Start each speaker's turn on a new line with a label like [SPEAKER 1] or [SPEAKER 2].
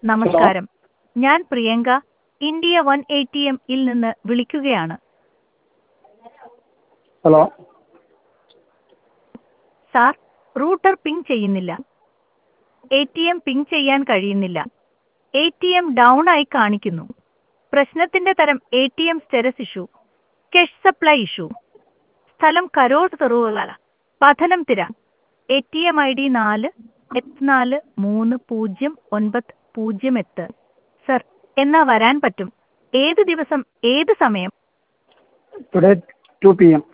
[SPEAKER 1] നമസ്കാരം ഞാൻ Priyanka India one A T M ഇൽ നിന്ന് വിളിക്കുകയാണ്
[SPEAKER 2] ഹലോ
[SPEAKER 1] സാർ റൂട്ടർ പിങ് ചെയ്യുന്നില്ല എ ടി എം പിങ് ചെയ്യാൻ കഴിയുന്നില്ല എ ടി എം ഡൗൺ ആയി കാണിക്കുന്നു പ്രശ്നത്തിന്റെ തരം A T M status issue cash supply issue സ്ഥലം Karol Theruvala Pathanamthitta A T M I D നാല് എട്ട് നാല് മൂന്ന് പൂജ്യം ഒൻപത് പൂജ്യം എട്ട് സർ എന്നാ വരാൻ പറ്റും ഏത് ദിവസം ഏത് സമയം
[SPEAKER 2] ടുഡേ ടു പി എം